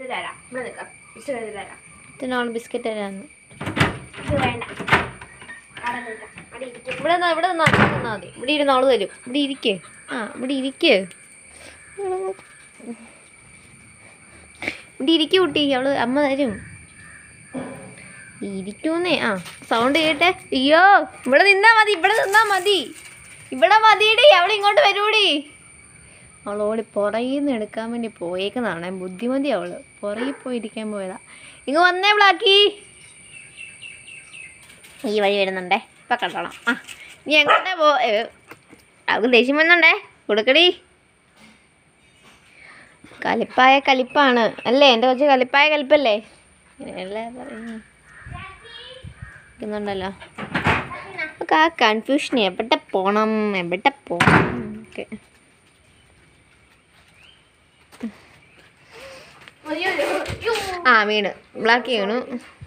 ഇത് തരാം ഇവിടെ നിൽക്കാം ബിസ്ക്കറ്റ് ഇത് തരാം ഇതിനോട് ബിസ്ക്കറ്റ് തരാന്ന് ഇത് വേണ്ട അവിടെ നിൽക്കാം അവിടെ ഇരിക്കും ഇവിടെ നിന്നാ ഇവിടെ നിന്നാ ഇവിടെ നിന്നാ മതി ഇവിടെ ഇരുന്ന് അവള് തരും ഇവിടെ ഇരിക്കേ ആ ഇവിടെ ഇരിക്കേ ഇവിടെ ഇരിക്കൂ കുട്ടി അവള് അമ്മ തരും ഇരിക്കൂന്നേ ആ സൗണ്ട് കേട്ടെ അയ്യോ ഇവിടെ നിന്നാ മതി ഇവിടെ നിന്നാ മതി ഇവിടെ മതിയടി അവൾ ഇങ്ങോട്ട് വരൂടി അവൾ ഓടി പുറകിൽ നിന്ന് എടുക്കാൻ വേണ്ടി പോയേക്കുന്നതാണ് ബുദ്ധിമതി അവള് പുറകിൽ പോയി ഇരിക്കാൻ പോയതാ ഇങ്ങ് വന്നേ ബ്ലാക്കി ഈ വഴി വരുന്നുണ്ടേ ഇപ്പം കണ്ടോളാം ആ നീ എങ്ങോട്ടാ പോ ഏ, അവൾക്ക് ദേഷ്യം വന്നുണ്ടേ കൊടുക്കടി കലിപ്പായ കലിപ്പാണ് അല്ലേ എൻ്റെ കൊച്ചു കലിപ്പായ കലിപ്പല്ലേ അങ്ങനെയല്ലേ പറയുന്നു ണ്ടല്ലോ നമുക്ക് ആ കൺഫ്യൂഷൻ എവിടെ പോണം എവിടെ പോണം ഒക്കെ ആ വീണ് ബ്ലാക്ക് വീണു